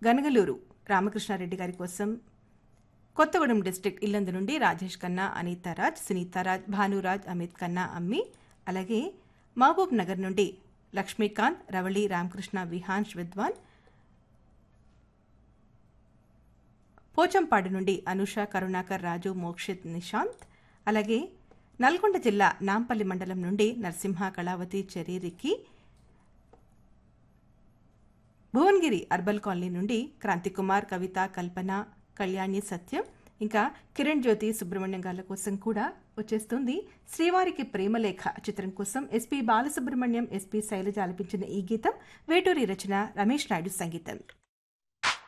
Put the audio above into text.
గనగలూరు రామకృష్ణారెడ్డి గారి కోసం కొత్తగూడెం డిస్టిక్ ఇల్లందు నుండి రాజేష్ ఖన్నా అనితారాజ్ సునీతారాజ్ భానురాజ్ అమిత్ ఖన్నా అమ్మి అలాగే మహబూబ్ నగర్ నుండి లక్ష్మీకాంత్ రవళి రామకృష్ణ విహాన్స్ విద్వాన్ పోచంపాడు నుండి అనుష కరుణాకర్ రాజు మోక్షిత్ నిశాంత్ అలాగే నల్గొండ జిల్లా నాంపల్లి మండలం నుండి నరసింహ కళావతి చెరీరికి భువనగిరి అర్బల్ కాలనీ నుండి క్రాంతికుమార్ కవిత కల్పన కళ్యాణి సత్యం ఇంకా కిరణ్ జ్యోతి సుబ్రహ్మణ్యం గారి కోసం కూడా వచ్చేస్తుంది శ్రీవారికి ప్రేమలేఖ చిత్రం కోసం ఎస్పీ బాలసుబ్రహ్మణ్యం ఎస్పీ శైలజ ఆలపించిన ఈ గీతం వేటూరి రచన రమేష్ నాయుడు సంగీతం